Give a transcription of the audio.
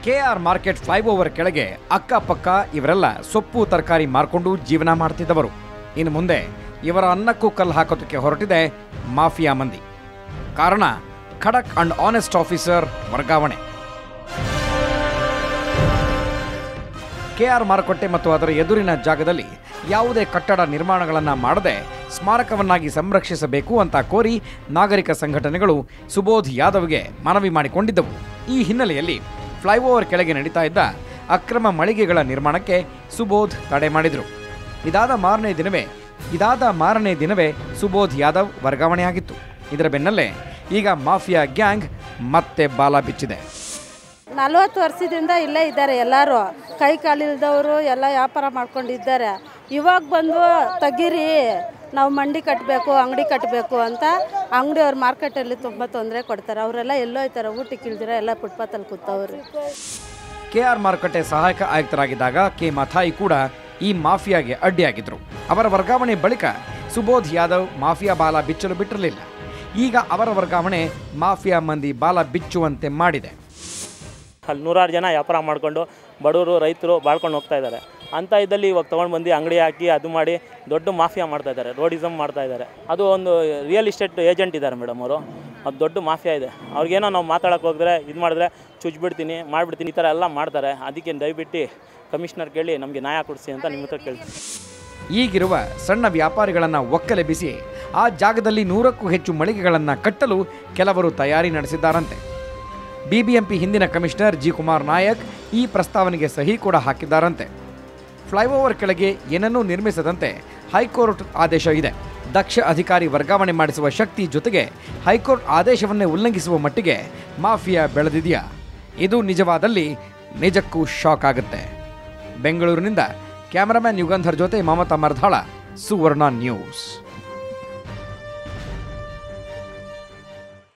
K R market flyover ಕೆಳಗೆ ಅಕ್ಕಪಕ್ಕ ಇವರೆಲ್ಲ ಸೊಪ್ಪು ತರಕಾರಿ ಮಾರ್ಕೊಂಡು ಜೀವನ ಮಾಡ್ತಿದ್ದವರು ಇನ್ನು ಮುಂದೆ ಇವರ ಅನ್ನಕ್ಕೂ ಕಲ್ಲು ಹಾಕೋದಕ್ಕೆ ಹೊರಟಿದೆ ಮಾಫಿಯಾ ಮಂದಿ ಕಾರಣ ಖಡಕ್ ಅಂಡ್ ಆನೆಸ್ಟ್ ಆಫೀಸರ್ ವರ್ಗಾವಣೆ ಕೆಆರ್ ಮಾರುಕಟ್ಟೆ ಮತ್ತು ಅದರ ಎದುರಿನ ಜಾಗದಲ್ಲಿ ಯಾವುದೇ ಕಟ್ಟಡ ನಿರ್ಮಾಣಗಳನ್ನು ಮಾಡದೆ ಸ್ಮಾರಕವನ್ನಾಗಿ ಸಂರಕ್ಷಿಸಬೇಕು ಅಂತ ಕೋರಿ ನಾಗರಿಕ ಸಂಘಟನೆಗಳು ಸುಬೋಧ್ ಯಾದವ್ಗೆ ಮನವಿ ಮಾಡಿಕೊಂಡಿದ್ದವು ಈ ಹಿನ್ನೆಲೆಯಲ್ಲಿ ಫ್ಲೈಓವರ್ ಕೆಳಗೆ ನಡೀತಾ ಇದ್ದ ಅಕ್ರಮ ಮಳಿಗೆಗಳ ನಿರ್ಮಾಣಕ್ಕೆ ಸುಬೋಧ್ ತಡೆ ಮಾಡಿದರು ಇದಾದ ಮಾರನೇ ದಿನವೇ ಇದಾದ ಮಾರನೇ ದಿನವೇ ಸುಬೋಧ್ ಯಾದವ್ ವರ್ಗಾವಣೆಯಾಗಿತ್ತು ಇದರ ಬೆನ್ನಲ್ಲೇ ಈಗ ಮಾಫಿಯಾ ಗ್ಯಾಂಗ್ ಮತ್ತೆ ಬಾಲ ಬಿಚ್ಚಿದೆ ನಲ್ವತ್ತು ವರ್ಷದಿಂದ ಇಲ್ಲೇ ಇದ್ದಾರೆ ಎಲ್ಲರೂ ಕೈ ಕಾಲಿಲ್ದವರು ಎಲ್ಲ ವ್ಯಾಪಾರ ಮಾಡ್ಕೊಂಡಿದ್ದಾರೆ ಇವಾಗ ಬಂದು ತೆಗೀರಿ ನಾವು ಮಂಡಿ ಕಟ್ಟಬೇಕು ಅಂಗಡಿ ಕಟ್ಟಬೇಕು ಅಂತ ಅಂಗಡಿಯವ್ರು ಮಾರ್ಕೆಟಲ್ಲಿ ತುಂಬ ತೊಂದರೆ ಕೊಡ್ತಾರೆ ಅವರೆಲ್ಲ ಎಲ್ಲೋ ಇದ್ದಾರೆ ಊಟಕ್ಕೆ ಇಲ್ದಿರ ಎಲ್ಲ ಫುಟ್ಪಾತಲ್ಲಿ ಕೂತವ್ರು ಕೆಆರ್ ಮಾರುಕಟ್ಟೆ ಸಹಾಯಕ ಆಯುಕ್ತರಾಗಿದ್ದಾಗ ಕೆ ಮಥಾಯಿ ಕೂಡ ಈ ಮಾಫಿಯಾಗೆ ಅಡ್ಡಿಯಾಗಿದ್ರು ಅವರ ವರ್ಗಾವಣೆ ಬಳಿಕ ಸುಬೋಧ್ ಯಾದವ್ ಮಾಫಿಯಾ ಬಾಲ ಬಿಚ್ಚಲು ಬಿಟ್ಟಿರಲಿಲ್ಲ ಈಗ ಅವರ ವರ್ಗಾವಣೆ ಮಾಫಿಯಾ ಮಂದಿ ಬಾಲ ಬಿಚ್ಚುವಂತೆ ಮಾಡಿದೆ ಅಲ್ಲಿ ನೂರಾರು ಜನ ವ್ಯಾಪಾರ ಮಾಡಿಕೊಂಡು ಬಡವರು ರೈತರು ಬಾಳ್ಕೊಂಡು ಹೋಗ್ತಾ ಇದ್ದಾರೆ ಅಂಥ ಇದ್ದಲ್ಲಿ ಇವಾಗ ತೊಗೊಂಡು ಬಂದು ಅಂಗಡಿ ಹಾಕಿ ಅದು ಮಾಡಿ ದೊಡ್ಡ ಮಾಫಿಯಾ ಮಾಡ್ತಾ ಇದ್ದಾರೆ ರೋಡಿಸಮ್ ಮಾಡ್ತಾ ಇದ್ದಾರೆ ಅದು ಒಂದು ರಿಯಲ್ ಎಸ್ಟೇಟ್ ಏಜೆಂಟ್ ಇದ್ದಾರೆ ಮೇಡಮ್ ಅವರು ಅದು ದೊಡ್ಡ ಮಾಫಿಯಾ ಇದೆ ಅವ್ರಿಗೇನೋ ನಾವು ಮಾತಾಡೋಕೆ ಹೋಗಿದ್ರೆ ಇದು ಮಾಡಿದ್ರೆ ಚುಚ್ಬಿಡ್ತೀನಿ ಮಾಡಿಬಿಡ್ತೀನಿ ಈ ಥರ ಎಲ್ಲ ಮಾಡ್ತಾರೆ ಅದಕ್ಕೆ ದಯವಿಟ್ಟು ಕಮಿಷನರ್ ಕೇಳಿ ನಮಗೆ ನ್ಯಾಯ ಕೊಡಿಸಿ ಅಂತ ನಿಮ್ಮ ಹತ್ರ ಕೇಳ್ತೀನಿ ಈಗಿರುವ ಸಣ್ಣ ವ್ಯಾಪಾರಿಗಳನ್ನು ಒಕ್ಕಲೆಬ್ಬಿಸಿ ಆ ಜಾಗದಲ್ಲಿ ನೂರಕ್ಕೂ ಹೆಚ್ಚು ಮಳಿಗೆಗಳನ್ನು ಕಟ್ಟಲು ಕೆಲವರು ತಯಾರಿ ನಡೆಸಿದ್ದಾರಂತೆ ಬಿಬಿಎಂಪಿ ಹಿಂದಿನ ಕಮಿಷನರ್ ಜಿ ಕುಮಾರ್ ನಾಯಕ್ ಈ ಪ್ರಸ್ತಾವನೆಗೆ ಸಹಿ ಕೂಡ ಹಾಕಿದ್ದಾರಂತೆ ಫ್ಲೈಓವರ್ ಕೆಳಗೆ ಏನನ್ನೂ ನಿರ್ಮಿಸದಂತೆ ಹೈಕೋರ್ಟ್ ಆದೇಶ ಇದೆ ದಕ್ಷ ಅಧಿಕಾರಿ ವರ್ಗಾವಣೆ ಮಾಡಿಸುವ ಶಕ್ತಿ ಜೊತೆಗೆ ಹೈಕೋರ್ಟ್ ಆದೇಶವನ್ನೇ ಉಲ್ಲಂಘಿಸುವ ಮಟ್ಟಿಗೆ ಮಾಫಿಯಾ ಬೆಳೆದಿದೆಯಾ ಇದು ನಿಜವಾದಲ್ಲಿ ನಿಜಕ್ಕೂ ಶಾಕ್ ಆಗುತ್ತೆ ಬೆಂಗಳೂರಿನಿಂದ ಕ್ಯಾಮರಾಮ್ಯಾನ್ ಯುಗಂಧರ್ ಜೊತೆ ಮಮತಾ ಮರ್ಧಾಳ ಸುವರ್ಣ ನ್ಯೂಸ್